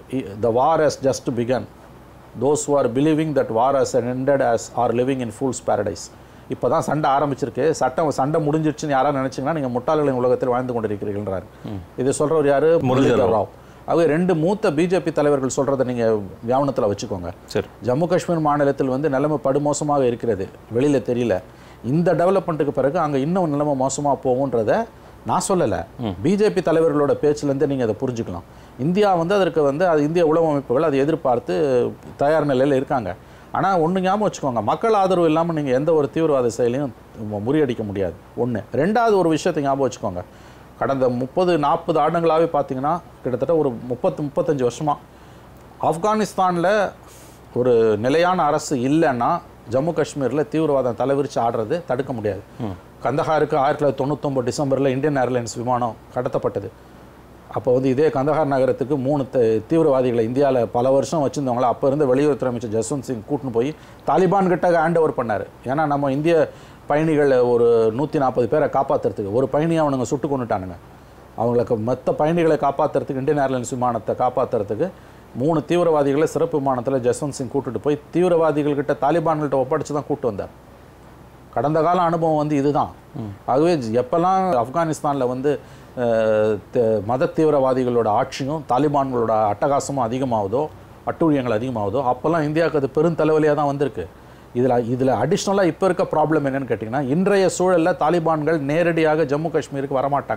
the war has just begun those who are believing that war has ended as are living in fools paradise இப்போ தான் சண்டை ஆரம்பிச்சிருக்கு சட்டம் சண்டை முடிஞ்சிருச்சுன்னு யாராவது நினைச்சீங்கன்னா நீங்கள் முட்டாள்களின் உலகத்தில் வாழ்ந்து கொண்டிருக்கிறீர்கள்ன்றாரு இது சொல்கிறவர் யாரு முரளிதர் ராவ் ஆகவே ரெண்டு மூத்த பிஜேபி தலைவர்கள் சொல்கிறத நீங்கள் கவனத்தில் வச்சுக்கோங்க சரி ஜம்மு காஷ்மீர் மாநிலத்தில் வந்து நிலைமை படுமோசமாக இருக்கிறது வெளியில் தெரியல இந்த டெவலப்மெண்ட்டுக்கு பிறகு அங்கே இன்னும் நிலைமை மோசமாக போகுன்றத நான் சொல்லலை பிஜேபி தலைவர்களோட பேச்சுலேருந்து நீங்கள் அதை புரிஞ்சுக்கலாம் இந்தியா வந்து அதற்கு வந்து அது இந்திய உளவு அமைப்புகள் அதை எதிர்பார்த்து தயார் நிலையில் இருக்காங்க ஆனால் ஒன்று ஞாபகம் வச்சுக்கோங்க மக்கள் ஆதரவு இல்லாமல் நீங்கள் எந்த ஒரு தீவிரவாத செயலையும் மு- முறியடிக்க முடியாது ஒன்று ரெண்டாவது ஒரு விஷயத்தை ஞாபகம் வச்சுக்கோங்க கடந்த முப்பது நாற்பது ஆண்டுகளாகவே பார்த்தீங்கன்னா கிட்டத்தட்ட ஒரு முப்பத்து முப்பத்தஞ்சு வருஷமாக ஆப்கானிஸ்தானில் ஒரு நிலையான அரசு இல்லைன்னா ஜம்மு காஷ்மீரில் தீவிரவாதம் தலைவிரிச்சு ஆடுறது தடுக்க முடியாது கந்தஹாருக்கு ஆயிரத்தி தொள்ளாயிரத்தி தொண்ணூத்தொம்பது டிசம்பரில் இந்தியன் ஏர்லைன்ஸ் விமானம் கடத்தப்பட்டது அப்போ வந்து இதே கந்தஹார் நகரத்துக்கு மூணு த- தீவிரவாதிகளை இந்தியாவில் பல வருஷம் வச்சுருந்தவங்கள அப்போ இருந்த வெளியுறவுத்துறை அமைச்சர் ஜஸ்வந்த் சிங் கூட்டின்னு போய் தாலிபான் கிட்ட ஹேண்ட் ஓவர் பண்ணார் ஏன்னா நம்ம இந்திய பயணிகளை ஒரு நூற்றி நாற்பது பேரை காப்பாற்றுறதுக்கு ஒரு பயணியை அவனுங்க சுட்டு கொண்டுட்டானுங்க அவங்களுக்கு மற்ற பயணிகளை காப்பாற்றுறதுக்கு இந்தியன் ஏர்லைன்ஸ் விமானத்தை காப்பாற்றுறதுக்கு மூணு தீவிரவாதிகளை சிறப்பு விமானத்தில் ஜஸ்வந்த் சிங் கூட்டிட்டு போய் தீவிரவாதிகள்கிட்ட தாலிபான்கள்ட்ட ஒப்படைச்சு தான் கூட்டு வந்தார் கடந்த கால அனுபவம் வந்து இதுதான் ஆகவே எப்பெல்லாம் ஆப்கானிஸ்தானில் வந்து அஹ், த- மத தீவிரவாதிகளோட ஆட்சியும் தாலிபான்களோட அட்டகாசமும் அதிகமாகுதோ அட்டூழியங்கள் அதிகமாகுதோ அப்போல்லாம் இந்தியாவுக்கு அது பெருந்தலைவலியாக தான் வந்திருக்கு இதில் இதில் அடிஷ்னலாக இப்போ இருக்க ப்ராப்ளம் என்னன்னு கேட்டிங்கன்னா இன்றைய சூழலில் தாலிபான்கள் நேரடியாக ஜம்மு காஷ்மீருக்கு வரமாட்டாங்க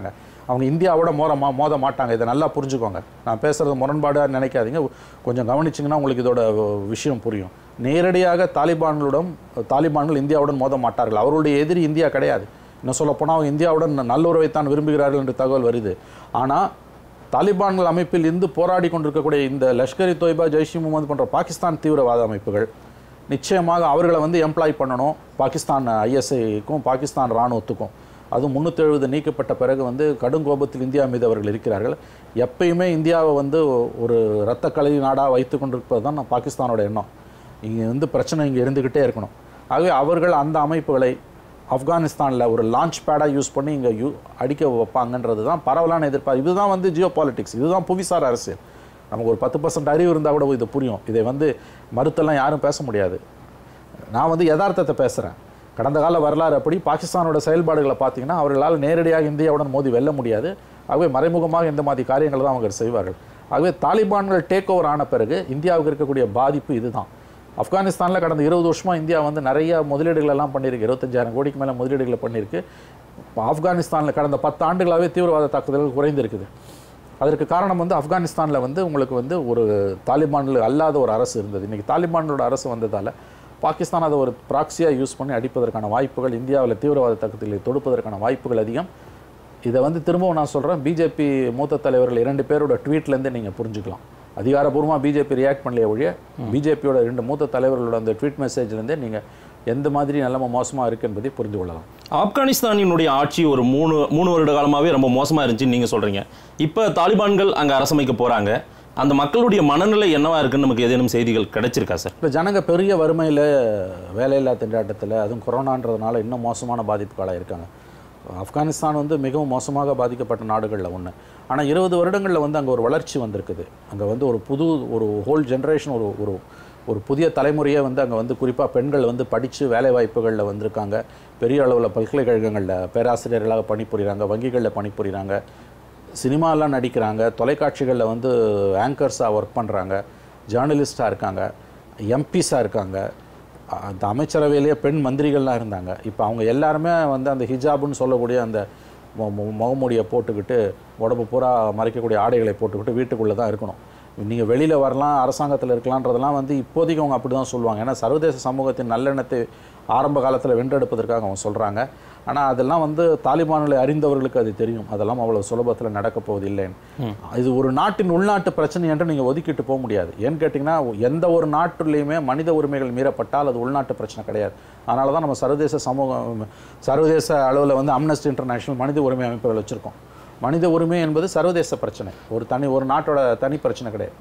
அவங்க இந்தியாவோட மோத மா மோத மாட்டாங்க இதை நல்லா புரிஞ்சுக்கோங்க நான் பேசுகிறது முரண்பாடாக நினைக்காதீங்க கொஞ்சம் கவனிச்சிங்கன்னா உங்களுக்கு இதோட விஷயம் புரியும் நேரடியாக தாலிபான்களுடன் தாலிபான்கள் இந்தியாவுடன் மோத மாட்டார்கள் அவர்களுடைய எதிரி இந்தியா கிடையாது இன்னும் சொல்லப்போனால் அவங்க இந்தியாவுடன் நல்லுறவை தான் விரும்புகிறார்கள் என்று தகவல் வருது ஆனால் தாலிபான்கள் அமைப்பில் இருந்து போராடி கொண்டிருக்கக்கூடிய இந்த லஷ்கர் இ தொய்பா ஜெய்ஷ் இ முகமது போன்ற பாகிஸ்தான் தீவிரவாத அமைப்புகள் நிச்சயமாக அவர்களை வந்து எம்ப்ளாய் பண்ணணும் பாகிஸ்தான் ஐஎஸ்ஐக்கும் பாகிஸ்தான் இராணுவத்துக்கும் அதுவும் முந்நூற்றி எழுபது நீக்கப்பட்ட பிறகு வந்து கடும் கோபத்தில் இந்தியா மீது அவர்கள் இருக்கிறார்கள் எப்பயுமே இந்தியாவை வந்து ஒரு இரத்த கலரி நாடாக வைத்து கொண்டிருப்பது தான் பாகிஸ்தானோட எண்ணம் இங்கே வந்து பிரச்சனை இங்கே இருந்துக்கிட்டே இருக்கணும் ஆகவே அவர்கள் அந்த அமைப்புகளை ஆப்கானிஸ்தானில் ஒரு லான்ச் பேடாக யூஸ் பண்ணி இங்கே யூ அடிக்க வைப்பாங்கன்றது தான் பரவலான எதிர்பார்ப்பு இதுதான் வந்து ஜியோ பாலிட்டிக்ஸ் இதுதான் புவிசார் அரசியல் நமக்கு ஒரு பத்து பர்சன்ட் அறிவு இருந்தால் கூட இது புரியும் இதை வந்து மறுத்தெல்லாம் யாரும் பேச முடியாது நான் வந்து யதார்த்தத்தை பேசுகிறேன் கடந்த கால வரலாறு அப்படி பாகிஸ்தானோட செயல்பாடுகளை பார்த்தீங்கன்னா அவர்களால் நேரடியாக இந்தியாவுடன் மோதி வெல்ல முடியாது ஆகவே மறைமுகமாக இந்த மாதிரி காரியங்களை தான் அவங்க செய்வார்கள் ஆகவே தாலிபான்கள் டேக் ஓவர் ஆன பிறகு இந்தியாவுக்கு இருக்கக்கூடிய பாதிப்பு இதுதான் ஆப்கானிஸ்தானில் கடந்த இருபது வருஷமாக இந்தியா வந்து நிறைய முதலீடுகள் எல்லாம் பண்ணியிருக்கு இருபத்தஞ்சாயிரம் கோடிக்கு மேலே முதலீடுகளை பண்ணியிருக்கு இப்போ ஆப்கானிஸ்தானில் கடந்த பத்து ஆண்டுகளாகவே தீவிரவாத தாக்குதல்கள் குறைந்திருக்குது அதற்கு காரணம் வந்து ஆப்கானிஸ்தானில் வந்து உங்களுக்கு வந்து ஒரு தாலிபான்கள் அல்லாத ஒரு அரசு இருந்தது இன்றைக்கி தாலிபான்களோட அரசு வந்ததால் பாகிஸ்தான் அதை ஒரு ப்ராக்சியாக யூஸ் பண்ணி அடிப்பதற்கான வாய்ப்புகள் இந்தியாவில் தீவிரவாத தாக்குதலை தொடுப்பதற்கான வாய்ப்புகள் அதிகம் இதை வந்து திரும்பவும் நான் சொல்கிறேன் பிஜேபி மூத்த தலைவர்கள் இரண்டு பேரோட ட்வீட்லேருந்தே நீங்கள் புரிஞ்சுக்கலாம் அதிகாரப்பூர்வமாக பிஜேபி ரியாக்ட் பண்ணலையே ஒழிய பிஜேபியோட ரெண்டு மூத்த தலைவர்களோட அந்த ட்வீட் மெசேஜ்லேருந்தே நீங்கள் எந்த மாதிரி நிலைமை மோசமாக இருக்குது என்பதை புரிந்து கொள்ளலாம் ஆப்கானிஸ்தானினுடைய ஆட்சி ஒரு மூணு மூணு வருட காலமாகவே ரொம்ப மோசமாக இருந்துச்சுன்னு நீங்கள் சொல்கிறீங்க இப்போ தாலிபான்கள் அங்கே அரசமைக்க போகிறாங்க அந்த மக்களுடைய மனநிலை என்னவா இருக்குன்னு நமக்கு ஏதேனும் செய்திகள் கிடைச்சிருக்கா சார் இப்போ ஜனங்க பெரிய வறுமையில் வேலையில்லா திண்டாட்டத்தில் அதுவும் கொரோனான்றதுனால இன்னும் மோசமான பாதிப்புகளாக இருக்காங்க ஆப்கானிஸ்தான் வந்து மிகவும் மோசமாக பாதிக்கப்பட்ட நாடுகளில் ஒன்று ஆனால் இருபது வருடங்களில் வந்து அங்கே ஒரு வளர்ச்சி வந்திருக்குது அங்கே வந்து ஒரு புது ஒரு ஹோல் ஜென்ரேஷன் ஒரு ஒரு ஒரு புதிய தலைமுறையே வந்து அங்கே வந்து குறிப்பாக பெண்கள் வந்து படித்து வேலை வாய்ப்புகளில் வந்திருக்காங்க பெரிய அளவில் பல்கலைக்கழகங்களில் பேராசிரியர்களாக பணிபுரிகிறாங்க வங்கிகளில் பணிபுரிகிறாங்க சினிமாலாம் நடிக்கிறாங்க தொலைக்காட்சிகளில் வந்து ஆங்கர்ஸாக ஒர்க் பண்ணுறாங்க ஜேர்னலிஸ்டாக இருக்காங்க எம்பிஸாக இருக்காங்க அ- அந்த அமைச்சரவையிலேயே பெண் மந்திரிகள்லாம் இருந்தாங்க இப்போ அவங்க எல்லாருமே வந்து அந்த ஹிஜாப்னு சொல்லக்கூடிய அந்த மு- மு- முகமூடியை போட்டுக்கிட்டு உடம்பு பூரா மறைக்கக்கூடிய ஆடைகளை போட்டுக்கிட்டு வீட்டுக்குள்ளே தான் இருக்கணும் நீங்கள் வெளியில் வரலாம் அரசாங்கத்தில் இருக்கலான்றதெல்லாம் வந்து இப்போதைக்கு அவங்க அப்படி தான் சொல்லுவாங்க ஏன்னா சர்வதேச சமூகத்தின் நல்லெண்ணத்தை ஆரம்ப காலத்தில் வென்றெடுப்பதற்காக அவங்க சொல்கிறாங்க ஆனால் அதெல்லாம் வந்து தாலிபான்களை அறிந்தவர்களுக்கு அது தெரியும் அதெல்லாம் அவ்வளோ சுலபத்தில் நடக்க போவது இல்லைன்னு இது ஒரு நாட்டின் உள்நாட்டு பிரச்சனை என்று நீங்கள் ஒதுக்கிட்டு போக முடியாது ஏன்னு கேட்டிங்கன்னா எந்த ஒரு நாட்டிலையுமே மனித உரிமைகள் மீறப்பட்டால் அது உள்நாட்டு பிரச்சனை கிடையாது அதனால தான் நம்ம சர்வதேச சமூகம் சர்வதேச அளவில் வந்து அம்னஸ்டி இன்டர்நேஷனல் மனித உரிமை அமைப்புகள் வச்சுருக்கோம் மனித உரிமை என்பது சர்வதேச பிரச்சனை ஒரு தனி ஒரு நாட்டோட தனி பிரச்சனை கிடையாது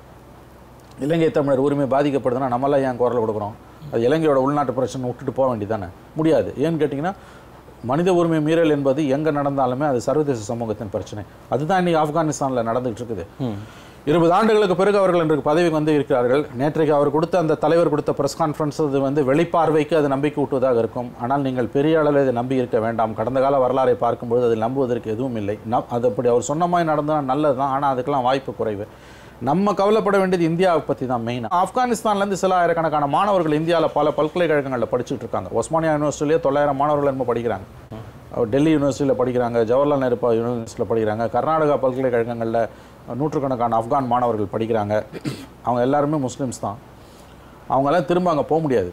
இலங்கை தமிழர் உரிமை பாதிக்கப்படுதுன்னா நம்மளாம் ஏன் குரல் கொடுக்குறோம் அது இலங்கையோட உள்நாட்டு பிரச்சனை விட்டுட்டு போக வேண்டியதானே முடியாது ஏன்னு கேட்டிங்கன்னா மனித உரிமை மீறல் என்பது எங்கே நடந்தாலுமே அது சர்வதேச சமூகத்தின் பிரச்சனை அதுதான் இன்னைக்கு ஆப்கானிஸ்தானில் நடந்துகிட்டு இருக்குது இருபது ஆண்டுகளுக்கு பிறகு அவர்கள் இன்றைக்கு பதவிக்கு வந்து இருக்கிறார்கள் நேற்றைக்கு அவர் கொடுத்த அந்த தலைவர் கொடுத்த பிரஸ் கான்ஃபரன்ஸ் அது வந்து வெளிப்பார்வைக்கு அது நம்பிக்கை ஊட்டுவதாக இருக்கும் ஆனால் நீங்கள் பெரிய அளவில் இதை நம்பி இருக்க வேண்டாம் கடந்த கால வரலாறை பார்க்கும்போது அதில் நம்புவதற்கு எதுவும் இல்லை நம் அது அப்படி அவர் சொன்ன மாதிரி நடந்தால் நல்லது தான் ஆனால் அதுக்கெல்லாம் வாய்ப்பு குறைவு நம்ம கவலைப்பட வேண்டியது இந்தியாவை பற்றி தான் மெயின் ஆப்கானிஸ்தான்லேருந்து சில ஆயிரக்கணக்கான மாணவர்கள் இந்தியாவில் பல பல்கலைக்கழகங்களில் படிச்சுட்டு இருக்காங்க ஒஸ்மானியா யூனிவர்சிட்டிலேயே தொள்ளாயிரம் மாணவர்கள் என்னமோ படிக்கிறாங்க அவர் டெல்லி யூனிவர்சிட்டியில் படிக்கிறாங்க ஜவஹர்லால் நேரு ப- யூனிவர்சிட்டியில் படிக்கிறாங்க கர்நாடகா பல்கலைக்கழகங்களில் நூற்றுக்கணக்கான ஆப்கான் மாணவர்கள் படிக்கிறாங்க அவங்க எல்லாருமே முஸ்லீம்ஸ் தான் அவங்கெல்லாம் திரும்ப அங்கே போக முடியாது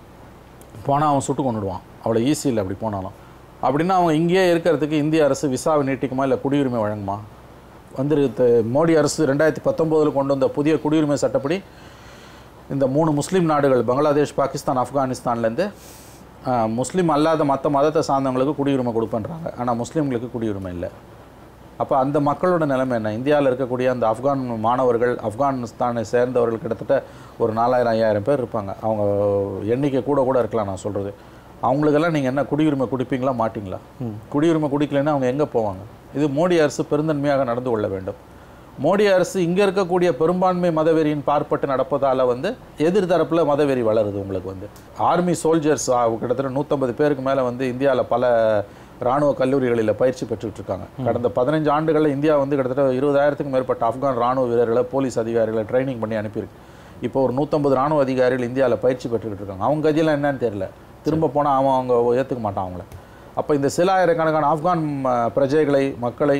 போனால் அவன் சுட்டு கொண்டுடுவான் அவ்வளோ ஈஸி இல்லை அப்படி போனாலும் அப்படின்னா அவங்க இங்கேயே இருக்கிறதுக்கு இந்திய அரசு விசாவை நீட்டிக்குமா இல்லை குடியுரிமை வழங்குமா வந்து த- மோடி அரசு ரெண்டாயிரத்தி பத்தொம்போதில் கொண்டு வந்த புதிய குடியுரிமை சட்டப்படி இந்த மூணு முஸ்லீம் நாடுகள் பங்களாதேஷ் பாகிஸ்தான் ஆப்கானிஸ்தான்லேருந்து ஆஹ், முஸ்லீம் அல்லாத மற்ற மதத்தை சார்ந்தவங்களுக்கு குடியுரிமை கொடுப்பேன்றாங்க ஆனால் முஸ்லீம்களுக்கு குடியுரிமை இல்லை அப்போ அந்த மக்களோட நிலைமை என்ன இந்தியாவில் இருக்கக்கூடிய அந்த ஆப்கான் மாணவர்கள் ஆப்கானிஸ்தானை சேர்ந்தவர்கள் கிட்டத்தட்ட ஒரு நாலாயிரம் ஐயாயிரம் பேர் இருப்பாங்க அவங்க எண்ணிக்கை கூட கூட இருக்கலாம் நான் சொல்கிறது அவங்களுக்கெல்லாம் நீங்கள் என்ன குடியுரிமை குடிப்பீங்களா மாட்டீங்களா குடியுரிமை குடிக்கலைன்னா அவங்க எங்கே போவாங்க இது மோடி அரசு பெருந்தன்மையாக நடந்து கொள்ள வேண்டும் மோடி அரசு இங்கே இருக்கக்கூடிய பெரும்பான்மை மதவெறியின் பார்ப்பட்டு நடப்பதால் வந்து எதிர்தரப்பில் மதவெறி வளருது உங்களுக்கு வந்து ஆர்மி சோல்ஜர்ஸ் கிட்டத்தட்ட நூற்றம்பது பேருக்கு மேலே வந்து இந்தியாவில் பல ராணுவ கல்லூரிகளில் பயிற்சி பெற்றுட்டு இருக்காங்க கடந்த பதினஞ்சு ஆண்டுகளில் இந்தியா வந்து கிட்டத்தட்ட இருபதாயிரத்துக்கும் மேற்பட்ட ஆப்கான் ராணுவ வீரர்களை போலீஸ் அதிகாரிகளை ட்ரைனிங் பண்ணி அனுப்பியிருக்கு இப்போ ஒரு நூற்றம்பது ராணுவ அதிகாரிகள் இந்தியாவில் பயிற்சி பெற்றுக்கிட்டு இருக்காங்க அவங்க கதியெல்லாம் என்னன்னு தெரியல திரும்ப போனால் அவன் அவங்க ஏற்றுக்க மாட்டான் அவங்கள அப்போ இந்த சில ஆயிரக்கணக்கான ஆப்கான் ம, பிரஜைகளை மக்களை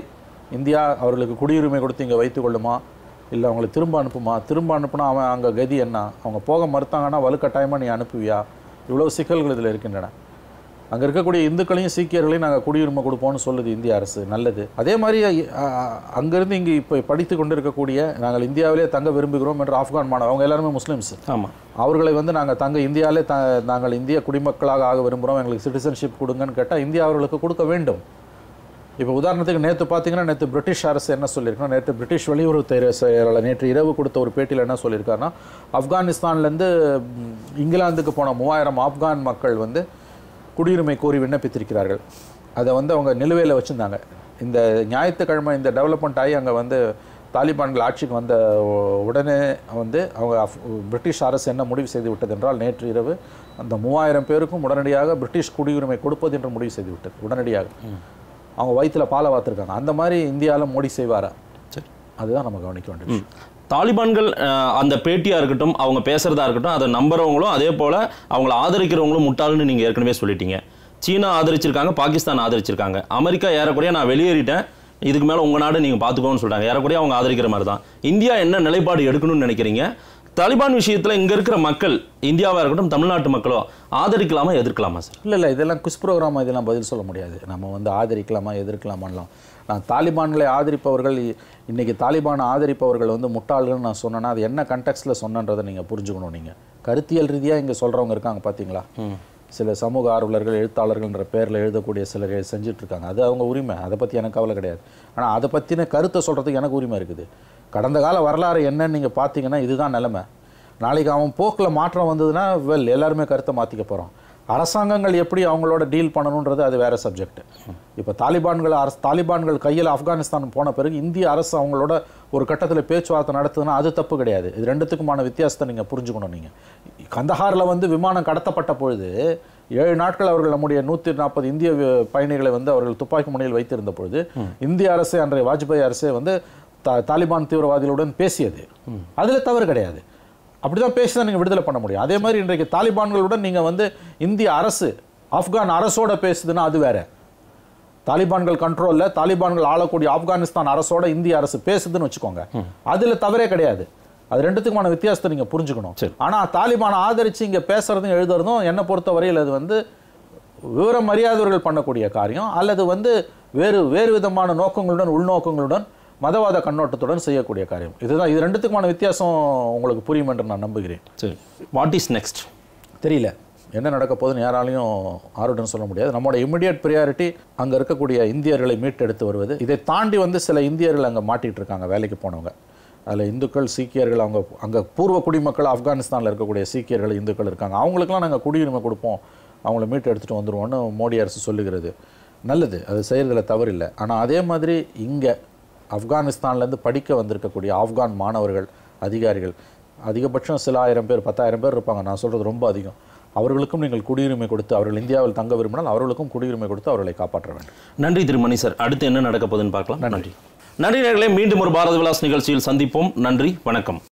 இந்தியா அவர்களுக்கு குடியுரிமை கொடுத்து இங்கே வைத்துக்கொள்ளுமா இல்லை அவங்களை திரும்ப அனுப்புமா திரும்ப அனுப்புனா அவன் அங்கே கதி என்ன அவங்க போக மறுத்தாங்கன்னா வலுக்கட்டாயமாக நீ அனுப்புவியா இவ்வளோ சிக்கல்கள் இதில் இருக்கின்றன அங்கே இருக்கக்கூடிய இந்துக்களையும் சீக்கியர்களையும் நாங்கள் குடியுரிமை கொடுப்போம்னு சொல்லுது இந்திய அரசு நல்லது அதே மாதிரி அ- அ- அங்கிருந்து இங்கே இப்போ படித்து கொண்டு இருக்கக்கூடிய நாங்கள் இந்தியாவிலே தங்க விரும்புகிறோம் என்ற ஆப்கான் மாணவர் அவங்க எல்லாருமே முஸ்லீம்ஸ் ஆமாம் அவர்களை வந்து நாங்கள் தங்க இந்தியாவிலே த நாங்கள் இந்திய குடிமக்களாக ஆக விரும்புகிறோம் எங்களுக்கு சிட்டிசன்ஷிப் கொடுங்கன்னு கேட்டால் இந்தியா அவர்களுக்கு கொடுக்க வேண்டும் இப்போ உதாரணத்துக்கு நேற்று பார்த்தீங்கன்னா நேற்று பிரிட்டிஷ் அரசு என்ன சொல்லியிருக்கோம் நேற்று பிரிட்டிஷ் வெளியுறவுத்துறை செயலாளர் நேற்று இரவு கொடுத்த ஒரு பேட்டியில் என்ன சொல்லியிருக்காருன்னா ஆப்கானிஸ்தான்லேருந்து ம், இங்கிலாந்துக்கு போன மூவாயிரம் ஆப்கான் மக்கள் வந்து குடியுரிமை கோரி விண்ணப்பித்திருக்கிறார்கள் அதை வந்து அவங்க நிலுவையில் வச்சுருந்தாங்க இந்த ஞாயிற்றுக்கிழமை இந்த டெவலப்மெண்ட் ஆகி அங்கே வந்து தாலிபான்கள் ஆட்சிக்கு வந்த உ- உடனே வந்து அவங்க அஃப்- பிரிட்டிஷ் அரசு என்ன முடிவு செய்து விட்டது என்றால் நேற்று இரவு அந்த மூவாயிரம் பேருக்கும் உடனடியாக பிரிட்டிஷ் குடியுரிமை கொடுப்பது என்று முடிவு செய்து விட்டது உடனடியாக அவங்க வயிற்றுல பாலை வாத்துருக்காங்க அந்த மாதிரி இந்தியாவில் மோடி செய்வாரா சரி அதுதான் நம்ம கவனிக்க வேண்டிய விஷயம் தாலிபான்கள் அஹ், அந்த பேட்டியா இருக்கட்டும் அவங்க பேசுறதா இருக்கட்டும் அதை நம்புறவங்களும் அதே போல அவங்கள ஆதரிக்கிறவங்களும் முட்டாள்னு நீங்க ஏற்கனவே சொல்லிட்டீங்க சீனா ஆதரிச்சிருக்காங்க பாகிஸ்தான் ஆதரிச்சிருக்காங்க அமெரிக்கா ஏறக்குறைய நான் வெளியேறிட்டேன் இதுக்கு மேல உங்க நாடு நீங்க பாத்துக்கோன்னு சொல்றாங்க ஏறக்குறைய அவங்க ஆதரிக்கிற மாதிரி தான் இந்தியா என்ன நிலைப்பாடு எடுக்கணும்னு நினைக்கிறீங்க தாலிபான் விஷயத்துல இங்க இருக்கிற மக்கள் இந்தியாவா இருக்கட்டும் தமிழ்நாட்டு மக்களோ ஆதரிக்கலாமா எதிர்க்கலாமா சார் இல்லை இல்லை இதெல்லாம் குஸ் ப்ரோக்ராம் இதெல்லாம் பதில் சொல்ல முடியாது நம்ம வந்து ஆதரிக்கலாமா எதிர்க்கலாமான்லாம் நான் தாலிபான்களை ஆதரிப்பவர்கள் இ- இன்னைக்கு தாலிபானை ஆதரிப்பவர்கள் வந்து முட்டாள்கள்னு நான் சொன்னேன்னா அது என்ன கண்டெக்ஸ்டில் சொன்னன்றதை நீங்கள் புரிஞ்சுக்கணும் நீங்கள் கருத்தியல் ரீதியாக இங்கே சொல்கிறவங்க இருக்காங்க பார்த்தீங்களா சில சமூக ஆர்வலர்கள் எழுத்தாளர்கள்ன்ற பேரில் எழுதக்கூடிய சிலர் செஞ்சுட்டு இருக்காங்க அது அவங்க உரிமை அதை பற்றி எனக்கு கவலை கிடையாது ஆனால் அதை பற்றின கருத்தை சொல்கிறதுக்கு எனக்கு உரிமை இருக்குது கடந்த கால வரலாறு என்னன்னு நீங்கள் பார்த்தீங்கன்னா இதுதான் நிலைமை நாளைக்கு அவன் போக்கில் மாற்றம் வந்ததுன்னா வெல் எல்லாருமே கருத்தை மாற்றிக்க போகிறோம் அரசாங்கங்கள் எப்படி அவங்களோட டீல் பண்ணணுன்றது அது வேற சப்ஜெக்ட் இப்போ தாலிபான்கள் அரசு தாலிபான்கள் கையில் ஆப்கானிஸ்தான் போன பிறகு இந்திய அரசு அவங்களோட ஒரு கட்டத்தில் பேச்சுவார்த்தை நடத்துதுன்னா அது தப்பு கிடையாது இது ரெண்டுத்துக்குமான வித்தியாசத்தை நீங்கள் புரிஞ்சுக்கணும் நீங்கள் கந்தஹாரில் வந்து விமானம் கடத்தப்பட்ட பொழுது ஏழு நாட்கள் அவர்கள் நம்முடைய நூற்றி நாற்பது இந்திய வி- பயணிகளை வந்து அவர்கள் துப்பாக்கி முனையில் வைத்திருந்த பொழுது இந்திய அரசு அன்றைய வாஜ்பாய் அரசே வந்து தா- தாலிபான் தீவிரவாதிகளுடன் பேசியது அதில் தவறு கிடையாது அப்படிதான் பேசி தான் நீங்கள் விடுதலை பண்ண முடியும் அதே மாதிரி இன்றைக்கு தாலிபான்களுடன் நீங்கள் வந்து இந்திய அரசு ஆப்கான் அரசோட பேசுதுன்னா அது வேற தாலிபான்கள் கண்ட்ரோல்ல தாலிபான்கள் ஆளக்கூடிய ஆப்கானிஸ்தான் அரசோட இந்திய அரசு பேசுதுன்னு வச்சுக்கோங்க அதுல தவறே கிடையாது அது ரெண்டுத்துக்குமான வித்தியாசத்தை நீங்க புரிஞ்சுக்கணும் சரி. ஆனா தாலிபானை ஆதரிச்சு இங்க பேசுறதும் எழுதுறதும் என்னை பொறுத்த வரையில் அது வந்து விவரம் அறியாதவர்கள் பண்ணக்கூடிய காரியம் அல்லது வந்து வேறு வேறு விதமான நோக்கங்களுடன் உள்நோக்கங்களுடன் மதவாத கண்ணோட்டத்துடன் செய்யக்கூடிய காரியம் இதுதான் இது ரெண்டுத்துக்குமான வித்தியாசம் உங்களுக்கு புரியும் என்று நான் நம்புகிறேன் சரி வாட் இஸ் நெக்ஸ்ட் தெரியல என்ன நடக்க போகுதுன்னு யாராலையும் ஆர்வம் சொல்ல முடியாது நம்மளோட இமிடியட் ப்ரியாரிட்டி அங்கே இருக்கக்கூடிய இந்தியர்களை மீட்டெடுத்து வருவது இதை தாண்டி வந்து சில இந்தியர்கள் அங்கே மாட்டிட்டு இருக்காங்க வேலைக்கு போனவங்க அதில் இந்துக்கள் சீக்கியர்கள் அவங்க அங்கே பூர்வ குடிமக்கள் ஆப்கானிஸ்தானில் இருக்கக்கூடிய சீக்கியர்கள் இந்துக்கள் இருக்காங்க அவங்களுக்குலாம் நாங்கள் குடியுரிமை கொடுப்போம் அவங்கள மீட்டு எடுத்துகிட்டு வந்துருவோம்னு மோடி அரசு சொல்லுகிறது நல்லது அது செய்கிறதுல தவறில்லை ஆனால் அதே மாதிரி இங்கே ஆப்கானிஸ்தான்லேருந்து படிக்க வந்திருக்கக்கூடிய ஆப்கான் மாணவர்கள் அதிகாரிகள் அதிகபட்சம் சில ஆயிரம் பேர் பத்தாயிரம் பேர் இருப்பாங்க நான் சொல்கிறது ரொம்ப அதிகம் அவர்களுக்கும் நீங்கள் குடியுரிமை கொடுத்து அவர்கள் இந்தியாவில் தங்க விரும்பினால் அவர்களுக்கும் குடியுரிமை கொடுத்து அவர்களை காப்பாற்ற வேண்டும் நன்றி திரு மணி சார் அடுத்து என்ன நடக்க போகுதுன்னு பார்க்கலாம் நன்றி நன்றி நேர்களே மீண்டும் ஒரு பாரத விலாஸ் நிகழ்ச்சியில் சந்திப்போம் நன்றி வணக்கம்